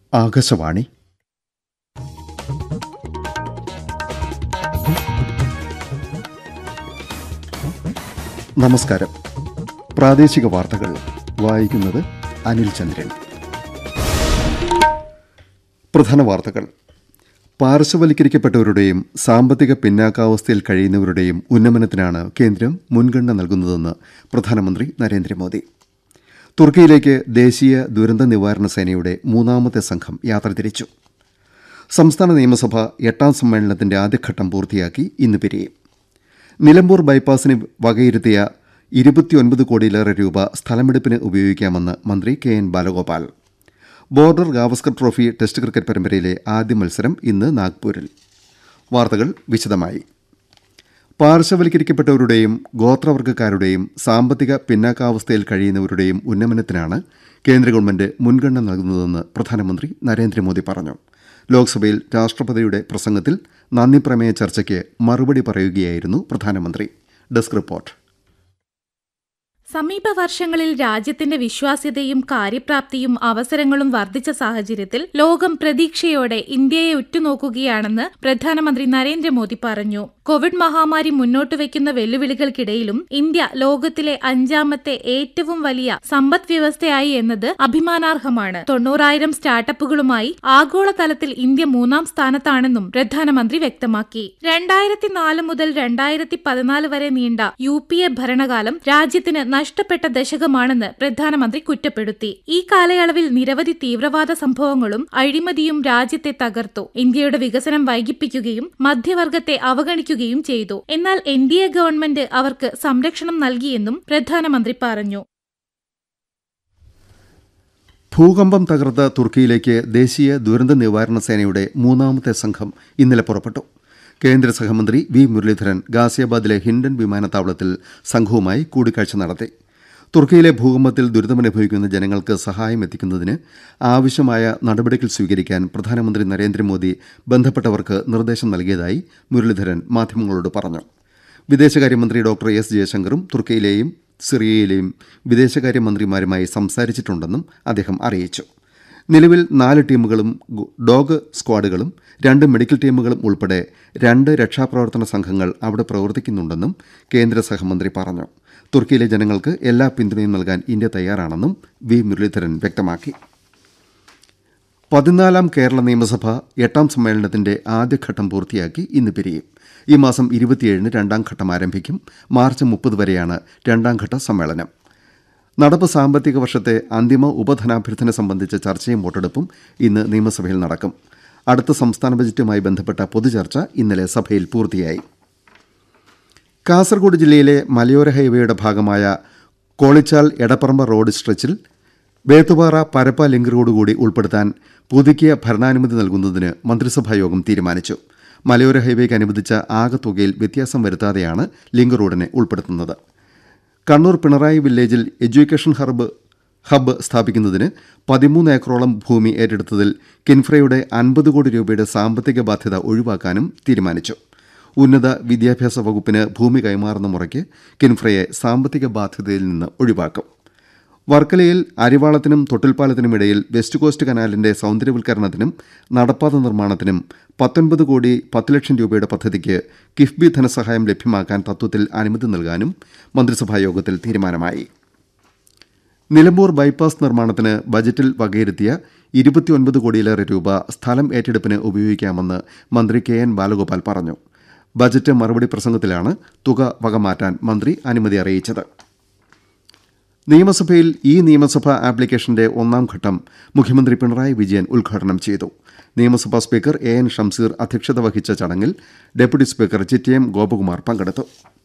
ആകാശവാണി നമസ്കാരം പ്രാദേശിക വാർത്തകൾ വായിക്കുന്നത് അനിൽ ചന്ദ്രൻ പ്രധാന വാർത്തകൾ പാർശ്വവൽക്കരിക്കപ്പെട്ടവരുടെയും സാമ്പത്തിക പിന്നാക്കാവസ്ഥയിൽ കഴിയുന്നവരുടെയും ഉന്നമനത്തിനാണ് കേന്ദ്രം മുൻഗണന നൽകുന്നതെന്ന് പ്രധാനമന്ത്രി നരേന്ദ്രമോദി തുർക്കിയിലേക്ക് ദേശീയ ദുരന്ത നിവാരണ സേനയുടെ മൂന്നാമത്തെ സംഘം യാത്ര തിരിച്ചു സംസ്ഥാന നിയമസഭ എട്ടാം സമ്മേളനത്തിന്റെ ആദ്യഘട്ടം പൂർത്തിയാക്കി ഇന്ന് പിരിയും നിലമ്പൂർ ബൈപ്പാസിന് വകയിരുത്തിയ ഇരുപത്തിയൊൻപത് കോടിയിലേറെ രൂപ സ്ഥലമെടുപ്പിന് ഉപയോഗിക്കാമെന്ന് മന്ത്രി K N Balagopal Border Gavaskar trophy test cricket പരമ്പരയിലെ ആദ്യ മത്സരം ഇന്ന് നാഗ്പൂരിൽ വാർത്തകൾ വിശദമായി പാർശ്വവൽക്കരിക്കപ്പെട്ടവരുടെയും ഗോത്രവർഗ്ഗക്കാരുടെയും സാമ്പത്തിക പിന്നാക്കാവസ്ഥയിൽ കഴിയുന്നവരുടെയും ഉന്നമനത്തിനാണ് കേന്ദ്ര ഗവൺമെന്റ് മുൻഗണന നൽകുന്നതെന്ന് പ്രധാനമന്ത്രി നരേന്ദ്രമോദി പറഞ്ഞു ലോക്സഭയിൽ രാഷ്ട്രപതിയുടെ പ്രസംഗത്തിൽ നന്ദി പ്രമേയ ചർച്ചയ്ക്ക് മറുപടി പറയുകയായിരുന്നു പ്രധാനമന്ത്രി ഡെസ്ക് റിപ്പോർട്ട് സമീപ വർഷങ്ങളിൽ രാജ്യത്തിന്റെ വിശ്വാസ്യതയും കാര്യപ്രാപ്തിയും അവസരങ്ങളും വർദ്ധിച്ച സാഹചര്യത്തിൽ ലോകം പ്രതീക്ഷയോടെ ഇന്ത്യയെ ഉറ്റുനോക്കുകയാണെന്ന് പ്രധാനമന്ത്രി നരേന്ദ്രമോദി പറഞ്ഞു കോവിഡ് മഹാമാരി മുന്നോട്ട് വയ്ക്കുന്ന വെല്ലുവിളികൾക്കിടയിലും ഇന്ത്യ ലോകത്തിലെ അഞ്ചാമത്തെ ഏറ്റവും വലിയ സമ്പദ് വ്യവസ്ഥയായി എന്നത് അഭിമാനാർഹമാണ് തൊണ്ണൂറായിരം സ്റ്റാർട്ടപ്പുകളുമായി ആഗോളതലത്തിൽ ഇന്ത്യ മൂന്നാം സ്ഥാനത്താണെന്നും പ്രധാനമന്ത്രി വ്യക്തമാക്കി രണ്ടായിരത്തി നാല് മുതൽ രണ്ടായിരത്തി പതിനാല് വരെ നീണ്ട യു പി എ ഭരണകാലം രാജ്യത്തിന് നഷ്ടപ്പെട്ട ദശകമാണെന്ന് പ്രധാനമന്ത്രി കുറ്റപ്പെടുത്തി ഈ കാലയളവിൽ നിരവധി തീവ്രവാദ സംഭവങ്ങളും അഴിമതിയും രാജ്യത്തെ തകർത്തു ഇന്ത്യയുടെ വികസനം വൈകിപ്പിക്കുകയും മധ്യവർഗത്തെ അവഗണിക്കുകയും ചെയ്തു എന്നാൽ എൻ ഡി എ ഗവൺമെന്റ് അവർക്ക് സംരക്ഷണം നൽകിയെന്നും പ്രധാനമന്ത്രി പറഞ്ഞു ഭൂകമ്പം തകർത്ത തുർക്കിയിലേക്ക് ദേശീയ ദുരന്ത നിവാരണ സേനയുടെ മൂന്നാമത്തെ സംഘം ഇന്നലെ പുറപ്പെട്ടു കേന്ദ്ര സഹമന്ത്രി വി മുരളീധരൻ ഗാസിയാബാദിലെ ഹിൻഡൻ വിമാനത്താവളത്തിൽ സംഘവുമായി കൂടിക്കാഴ്ച നടത്തി തുർക്കിയിലെ ഭൂകമ്പത്തിൽ ദുരിതമനുഭവിക്കുന്ന ജനങ്ങൾക്ക് സഹായം എത്തിക്കുന്നതിന് ആവശ്യമായ നടപടികൾ സ്വീകരിക്കാൻ പ്രധാനമന്ത്രി നരേന്ദ്രമോദി ബന്ധപ്പെട്ടവർക്ക് നിർദ്ദേശം നൽകിയതായി മുരളീധരൻ മാധ്യമങ്ങളോട് പറഞ്ഞു വിദേശകാര്യമന്ത്രി ഡോക്ടർ എസ് ജയശങ്കറും തുർക്കിയിലെയും സിറിയയിലെയും വിദേശകാര്യമന്ത്രിമാരുമായി സംസാരിച്ചിട്ടുണ്ടെന്നും അദ്ദേഹം അറിയിച്ചു നിലവിൽ നാല് ടീമുകളും ഡോഗ് സ്ക്വാഡുകളും രണ്ട് മെഡിക്കൽ ടീമുകളും ഉൾപ്പെടെ രണ്ട് രക്ഷാപ്രവർത്തന സംഘങ്ങൾ അവിടെ പ്രവർത്തിക്കുന്നുണ്ടെന്നും കേന്ദ്ര സഹമന്ത്രി പറഞ്ഞു തുർക്കിയിലെ ജനങ്ങൾക്ക് എല്ലാ പിന്തുണയും നൽകാൻ ഇന്ത്യ തയ്യാറാണെന്നും വി മുരളീധരൻ വ്യക്തമാക്കി പതിനാലാം കേരള നിയമസഭ എട്ടാം സമ്മേളനത്തിന്റെ ആദ്യഘട്ടം പൂർത്തിയാക്കി ഇന്ന് പിരിയും ഈ മാസം ഇരുപത്തിയേഴിന് രണ്ടാം ഘട്ടം ആരംഭിക്കും മാർച്ച് മുപ്പത് വരെയാണ് രണ്ടാം ഘട്ട സമ്മേളനം നടപ്പ് സാമ്പത്തിക വർഷത്തെ അന്തിമ ഉപധനാഭ്യർത്ഥന സംബന്ധിച്ച ചർച്ചയും വോട്ടെടുപ്പും ഇന്ന് നിയമസഭയിൽ നടക്കും അടുത്ത സംസ്ഥാന ബജറ്റുമായി ബന്ധപ്പെട്ട പൊതുചർച്ച ഇന്നലെ സഭയിൽ പൂർത്തിയായി കാസർഗോഡ് ജില്ലയിലെ മലയോര ഹൈവേയുടെ ഭാഗമായ കോളിച്ചാൽ എടപ്പറമ്പ റോഡ് സ്ട്രെച്ചിൽ വേത്തുപാറ പരപ്പ ലിങ്ക് റോഡ് കൂടി ഉൾപ്പെടുത്താൻ പുതുക്കിയ ഭരണാനുമതി നൽകുന്നതിന് മന്ത്രിസഭാ യോഗം തീരുമാനിച്ചു മലയോര ഹൈവേക്ക് അനുവദിച്ച ആകെ തുകയിൽ വ്യത്യാസം വരുത്താതെയാണ് ലിങ്ക് റോഡിനെ ഉൾപ്പെടുത്തുന്നത് കണ്ണൂർ പിണറായി വില്ലേജിൽ എഡ്യൂക്കേഷൻ ഹർബ് ഹബ്ബ് സ്ഥാപിക്കുന്നതിന് പതിമൂന്ന് ഏക്കറോളം ഭൂമി ഏറ്റെടുത്തതിൽ കിൻഫ്രയുടെ അൻപത് കോടി രൂപയുടെ സാമ്പത്തിക ബാധ്യത ഒഴിവാക്കാനും തീരുമാനിച്ചു ഉന്നത വിദ്യാഭ്യാസ വകുപ്പിന് ഭൂമി കൈമാറുന്ന മുറയ്ക്ക് കിൻഫ്രയെ സാമ്പത്തിക ബാധ്യതയിൽ നിന്ന് ഒഴിവാക്കും വർക്കലയിൽ അരിവാളത്തിനും തൊട്ടിൽപ്പാലത്തിനുമിടയിൽ വെസ്റ്റ് കോസ്റ്റ് കനാലിന്റെ സൗന്ദര്യവൽക്കരണത്തിനും നടപ്പാത നിർമ്മാണത്തിനും പത്തൊൻപത് കോടി പത്ത് ലക്ഷം രൂപയുടെ പദ്ധതിക്ക് കിഫ്ബി ധനസഹായം ലഭ്യമാക്കാൻ തത്വത്തിൽ അനുമതി നൽകാനും മന്ത്രിസഭാ യോഗത്തിൽ തീരുമാനമായി നിലമ്പൂർ ബൈപ്പാസ് നിർമ്മാണത്തിന് ബജറ്റിൽ വകയിരുത്തിയ ഇരുപത്തിയൊൻപത് കോടിയിലേറെ രൂപ സ്ഥലം ഏറ്റെടുപ്പിന് ഉപയോഗിക്കാമെന്ന് മന്ത്രി കെ എൻ ബാലഗോപാൽ പറഞ്ഞു ബജറ്റ് മറുപടി പ്രസംഗത്തിലാണ് തുക വകമാറ്റാൻ മന്ത്രി അനുമതി അറിയിച്ചത് നിയമസഭയിൽ ഈ നിയമസഭാ ആപ്ലിക്കേഷന്റെ ഒന്നാം ഘട്ടം മുഖ്യമന്ത്രി പിണറായി വിജയൻ ഉദ്ഘാടനം ചെയ്തു നിയമസഭാ സ്പീക്കർ എ എൻ ഷംസീർ അധ്യക്ഷത വഹിച്ച ചടങ്ങിൽ ഡെപ്യൂട്ടി സ്പീക്കർ ചിറ്റയം ഗോപകുമാർ പങ്കെടുത്തു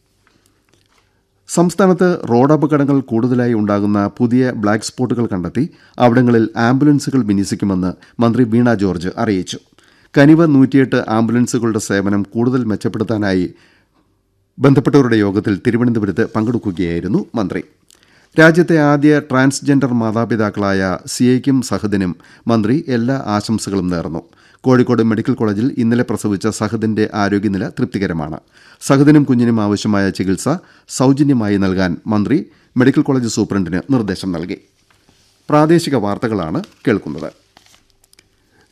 സംസ്ഥാനത്ത് റോഡപകടങ്ങൾ കൂടുതലായി ഉണ്ടാകുന്ന പുതിയ ബ്ലാക്ക് സ്പോട്ടുകൾ കണ്ടെത്തി അവിടങ്ങളിൽ ആംബുലൻസുകൾ വിന്യസിക്കുമെന്ന് മന്ത്രി വീണ ജോർജ് അറിയിച്ചു കനിവ നൂറ്റിയെട്ട് ആംബുലൻസുകളുടെ സേവനം കൂടുതൽ മെച്ചപ്പെടുത്താനായി ബന്ധപ്പെട്ടവരുടെ യോഗത്തിൽ തിരുവനന്തപുരത്ത് പങ്കെടുക്കുകയായിരുന്നു മന്ത്രി രാജ്യത്തെ ആദ്യ ട്രാൻസ്ജെൻഡർ മാതാപിതാക്കളായ സിയയ്ക്കും സഹദിനും മന്ത്രി എല്ലാ ആശംസകളും നേർന്നു കോഴിക്കോട് മെഡിക്കൽ കോളേജിൽ ഇന്നലെ പ്രസവിച്ച സഹദിന്റെ ആരോഗ്യനില തൃപ്തികരമാണ് സഹദിനും കുഞ്ഞിനും ആവശ്യമായ ചികിത്സ സൗജന്യമായി നൽകാൻ മന്ത്രി മെഡിക്കൽ കോളേജ് സൂപ്രണ്ടിന് നിർദ്ദേശം നൽകി പ്രാദേശിക വാർത്തകളാണ് കേൾക്കുന്നത്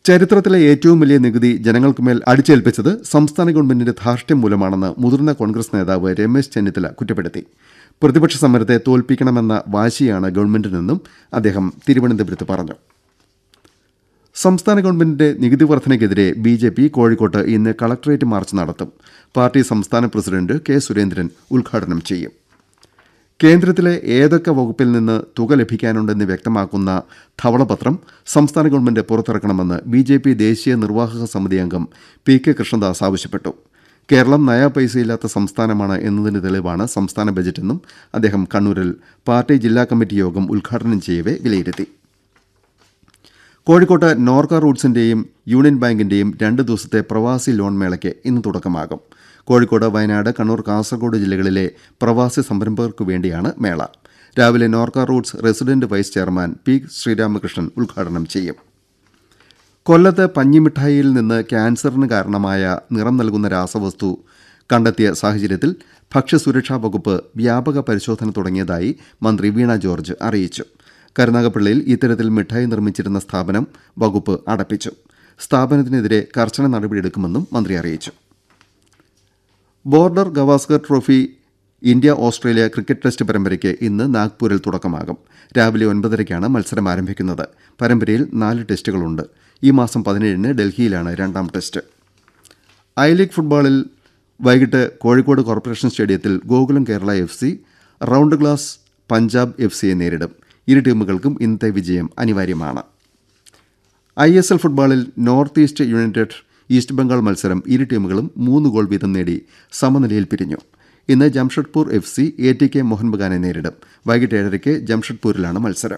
ചരിത്രത്തിലെ ഏറ്റവും വലിയ നികുതി ജനങ്ങൾക്കുമേൽ അടിച്ചേൽപ്പിച്ചത് സംസ്ഥാന ഗവൺമെന്റിന്റെ ധാർഷ്ട്യം മൂലമാണെന്ന് മുതിർന്ന കോൺഗ്രസ് നേതാവ് രമേശ് ചെന്നിത്തല കുറ്റപ്പെടുത്തി പ്രതിപക്ഷ സമരത്തെ തോൽപ്പിക്കണമെന്ന വാശിയാണ് ഗവൺമെന്റിനെന്നും അദ്ദേഹം തിരുവനന്തപുരത്ത് പറഞ്ഞു സംസ്ഥാന ഗവൺമെന്റിന്റെ നികുതി വർധനയ്ക്കെതിരെ ബി ജെ പി കോഴിക്കോട്ട് ഇന്ന് കളക്ടറേറ്റ് മാർച്ച് നടത്തും പാർട്ടി സംസ്ഥാന പ്രസിഡന്റ് കെ സുരേന്ദ്രൻ ഉദ്ഘാടനം ചെയ്യും കേന്ദ്രത്തിലെ ഏതൊക്കെ വകുപ്പിൽ നിന്ന് തുക ലഭിക്കാനുണ്ടെന്ന് വ്യക്തമാക്കുന്ന ധവളപത്രം സംസ്ഥാന ഗവൺമെന്റ് പുറത്തിറക്കണമെന്ന് ബി ജെ പി ദേശീയ നിർവാഹക സമിതി അംഗം പി കെ കൃഷ്ണദാസ് ആവശ്യപ്പെട്ടു കേരളം നയാ പൈസയില്ലാത്ത സംസ്ഥാനമാണ് എന്നതിന് തെളിവാണ് സംസ്ഥാന ബജറ്റെന്നും അദ്ദേഹം കണ്ണൂരിൽ പാർട്ടി ജില്ലാ കമ്മിറ്റി യോഗം ഉദ്ഘാടനം ചെയ്യവെ വിലയിരുത്തി കോഴിക്കോട്ട് നോർക്ക റൂട്ട്സിന്റെയും യൂണിയൻ ബാങ്കിന്റെയും രണ്ട് ദിവസത്തെ പ്രവാസി ലോൺ മേളയ്ക്ക് ഇന്ന് തുടക്കമാകും കോഴിക്കോട് വയനാട് കണ്ണൂർ കാസർഗോഡ് ജില്ലകളിലെ പ്രവാസി സംരംഭകർക്ക് വേണ്ടിയാണ് മേള രാവിലെ Norka roots resident vice chairman P Sreeramakrishnan ഉദ്ഘാടനം ചെയ്യും കൊല്ലത്ത് പഞ്ഞിമിഠായിയിൽ നിന്ന് ക്യാൻസറിന് കാരണമായ നിറം നൽകുന്ന രാസവസ്തു കണ്ടെത്തിയ സാഹചര്യത്തിൽ ഭക്ഷ്യസുരക്ഷാ വകുപ്പ് വ്യാപക പരിശോധന തുടങ്ങിയതായി മന്ത്രി വീണ ജോർജ് അറിയിച്ചു കരുനാഗപ്പള്ളിയിൽ ഇത്തരത്തിൽ മിഠായി നിർമ്മിച്ചിരുന്ന സ്ഥാപനം വകുപ്പ് അടപ്പിച്ചു സ്ഥാപനത്തിനെതിരെ കർശന നടപടിയെടുക്കുമെന്നും മന്ത്രി അറിയിച്ചു Border Gavaskar trophy India Australia cricket test പരമ്പരയ്ക്ക് ഇന്ന് നാഗ്പൂരിൽ തുടക്കമാകും രാവിലെ ഒൻപതരയ്ക്കാണ് മത്സരം ആരംഭിക്കുന്നത് പരമ്പരയിൽ നാല് ടെസ്റ്റുകളുണ്ട് ഈ മാസം പതിനേഴിന് ഡൽഹിയിലാണ് രണ്ടാം ടെസ്റ്റ് ഐ ലീഗ് ഫുട്ബോളിൽ വൈകിട്ട് കോഴിക്കോട് കോർപ്പറേഷൻ സ്റ്റേഡിയത്തിൽ Gokulam Kerala F C Round Glass Punjab F സിയെ നേരിടും ഇരു ടീമുകൾക്കും ഇന്നത്തെ വിജയം അനിവാര്യമാണ് ഐ എസ് എൽ ഫുട്ബോളിൽ North East United East Bengal മത്സരം ഇരു ടീമുകളും മൂന്ന് ഗോൾ വീതം നേടി സമനിലയിൽ പിരിഞ്ഞു ഇന്ന് Jamshedpur F C A T K Mohan ബഗാനെ നേരിടും വൈകിട്ട് ഏഴരയ്ക്ക് ജംഷഡ്പൂരിലാണ് മത്സരം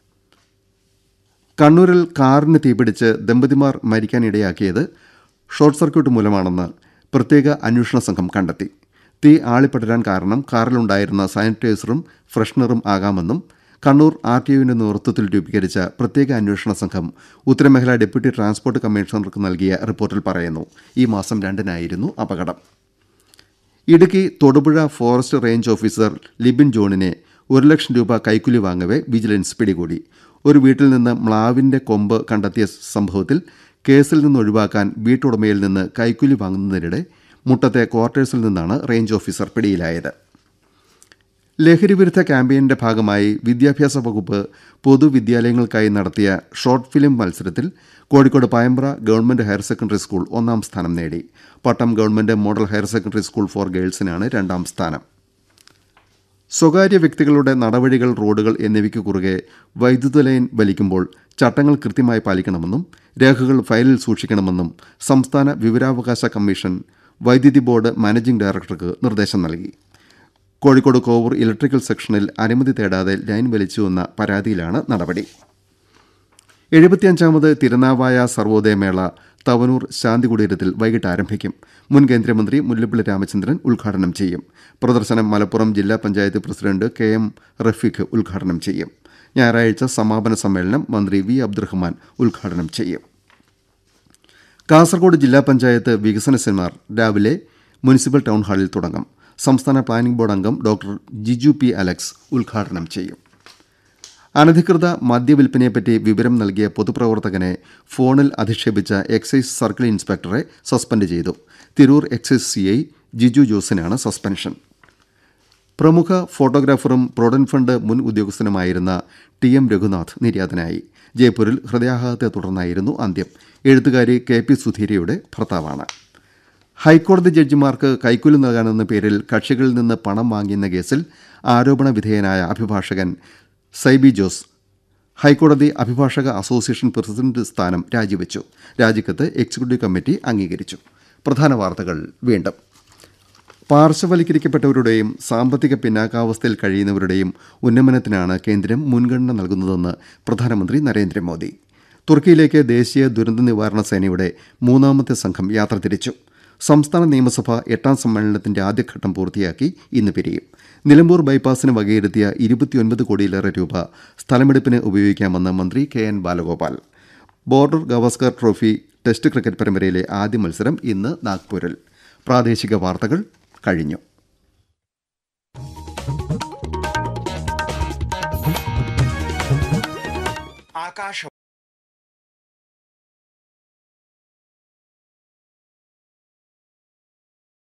കണ്ണൂരിൽ കാറിന് തീപിടിച്ച് ദമ്പതിമാർ മരിക്കാനിടയാക്കിയത് ഷോർട്ട് സർക്യൂട്ട് മൂലമാണെന്ന് പ്രത്യേക അന്വേഷണ സംഘം കണ്ടെത്തി തീ ആളിപ്പടരാൻ കാരണം കാറിലുണ്ടായിരുന്ന സാനിറ്റൈസറും ഫ്രഷ്നറും ആകാമെന്നും കണ്ണൂർ ആർ ടി യുവിന്റെ നേതൃത്വത്തിൽ രൂപീകരിച്ച പ്രത്യേക അന്വേഷണ സംഘം ഉത്തരമേഖല ഡെപ്യൂട്ടി ട്രാൻസ്പോർട്ട് കമ്മീഷണർക്ക് നൽകിയ റിപ്പോർട്ടിൽ പറയുന്നു ഈ മാസം രണ്ടിനായിരുന്നു അപകടം Idukki Thodupuzha forest range officer Libin ജോണിനെ ഒരു ലക്ഷം രൂപ കൈക്കൂലി വാങ്ങവെ വിജിലൻസ് പിടികൂടി ഒരു വീട്ടിൽ നിന്ന് മ്ലാവിന്റെ കൊമ്പ് കണ്ടെത്തിയ സംഭവത്തിൽ കേസിൽ നിന്ന് ഒഴിവാക്കാൻ വീട്ടുടമയിൽ നിന്ന് കൈക്കൂലി വാങ്ങുന്നതിനിടെ മുട്ടത്തെ ക്വാർട്ടേഴ്സിൽ നിന്നാണ് റേഞ്ച് ഓഫീസർ പിടിയിലായത് ലഹരിവിരുദ്ധ ക്യാമ്പയിന്റെ ഭാഗമായി വിദ്യാഭ്യാസ വകുപ്പ് പൊതുവിദ്യാലയങ്ങൾക്കായി നടത്തിയ ഷോർട്ട് ഫിലിം മത്സരത്തിൽ Kozhikode Payambra government higher secondary school ഒന്നാം സ്ഥാനം നേടി Pattom government model higher secondary school for ഗേൾസിനാണ് രണ്ടാം സ്ഥാനം സ്വകാര്യ വ്യക്തികളുടെ നടവഴികൾ റോഡുകൾ എന്നിവയ്ക്ക് കുറുകെ വൈദ്യുത ലൈൻ വലിക്കുമ്പോൾ ചട്ടങ്ങൾ കൃത്യമായി പാലിക്കണമെന്നും രേഖകൾ ഫയലിൽ സൂക്ഷിക്കണമെന്നും സംസ്ഥാന വിവരാവകാശ കമ്മീഷൻ വൈദ്യുതി ബോർഡ് മാനേജിംഗ് ഡയറക്ടർക്ക് നിർദ്ദേശം നൽകി കോഴിക്കോട് കോവൂർ ഇലക്ട്രിക്കൽ സെക്ഷനിൽ അനുമതി തേടാതെ ലൈൻ വലിച്ചുവെന്ന പരാതിയിലാണ് നടപടി എഴുപത്തിയഞ്ചാമത് തിരുനാവായ സർവോദയമേള തവനൂർ ശാന്തികുടീരത്തിൽ വൈകിട്ട് ആരംഭിക്കും മുൻ കേന്ദ്രമന്ത്രി മുല്ലപ്പള്ളി രാമചന്ദ്രൻ ഉദ്ഘാടനം ചെയ്യും പ്രദർശനം മലപ്പുറം ജില്ലാ panchayat president K M Rafeeq ഉദ്ഘാടനം ചെയ്യും ഞായറാഴ്ച സമാപന സമ്മേളനം മന്ത്രി വി അബ്ദുറഹ്മാൻ ഉദ്ഘാടനം ചെയ്യും കാസർഗോഡ് ജില്ലാ പഞ്ചായത്ത് വികസന സെമിനാർ രാവിലെ മുനിസിപ്പൽ ടൗൺ ഹാളിൽ തുടങ്ങും സംസ്ഥാന പ്ലാനിംഗ് ബോർഡ് അംഗം ഡോക്ടർ ജിജു പി അലക്സ് ഉദ്ഘാടനം ചെയ്യും അനധികൃത മദ്യവിൽപ്പനയെപ്പറ്റി വിവരം നൽകിയ പൊതുപ്രവർത്തകനെ ഫോണിൽ അധിക്ഷേപിച്ച എക്സൈസ് സർക്കിൾ ഇൻസ്പെക്ടറെ സസ്പെൻഡ് ചെയ്തു തിരൂർ എക്സൈസ് സിഐ ജിജു ജോസിനാണ് സസ്പെൻഷൻ പ്രമുഖ ഫോട്ടോഗ്രാഫറും പ്രോഡന്റ് ഫണ്ട് മുൻ ഉദ്യോഗസ്ഥനുമായിരുന്ന ടി എം രഘുനാഥ് നിര്യാതനായി ജയ്പൂരിൽ ഹൃദയാഘാതത്തെ തുടർന്നായിരുന്നു അന്ത്യം എഴുത്തുകാരി കെ പി സുധീരയുടെ ഭർത്താവാണ് ഹൈക്കോടതി ജഡ്ജിമാർക്ക് കൈക്കൂലി നൽകാനെന്ന പേരിൽ കക്ഷികളിൽ നിന്ന് പണം വാങ്ങിയെന്ന കേസിൽ ആരോപണ വിധേയനായ അഭിഭാഷകൻ സൈബി ജോസ് ഹൈക്കോടതി അഭിഭാഷക അസോസിയേഷൻ പ്രസിഡന്റ് സ്ഥാനം രാജിവെച്ചു രാജിക്കത്ത് എക്സിക്യൂട്ടീവ് കമ്മിറ്റി അംഗീകരിച്ചു പ്രധാന വാർത്തകൾ വീണ്ടും പാർശ്വവൽക്കരിക്കപ്പെട്ടവരുടെയും സാമ്പത്തിക പിന്നാക്കാവസ്ഥയിൽ കഴിയുന്നവരുടെയും ഉന്നമനത്തിനാണ് കേന്ദ്രം മുൻഗണന നൽകുന്നതെന്ന് പ്രധാനമന്ത്രി നരേന്ദ്രമോദി തുർക്കിയിലേക്ക് ദേശീയ ദുരന്ത നിവാരണ സേനയുടെ മൂന്നാമത്തെ സംഘം യാത്ര തിരിച്ചു സംസ്ഥാന നിയമസഭ എട്ടാം സമ്മേളനത്തിന്റെ ആദ്യഘട്ടം പൂർത്തിയാക്കി ഇന്ന് പിരിയും നിലമ്പൂർ ബൈപ്പാസിന് വകയിരുത്തിയ ഇരുപത്തിയൊൻപത് കോടിയിലേറെ രൂപ സ്ഥലമെടുപ്പിന് ഉപയോഗിക്കാമെന്ന് മന്ത്രി K N Balagopal Border Gavaskar trophy test cricket പരമ്പരയിലെ ആദ്യ മത്സരം ഇന്ന് നാഗ്പൂരിൽ പ്രാദേശിക വാർത്തകൾ കഴിഞ്ഞു ആകാശവാണി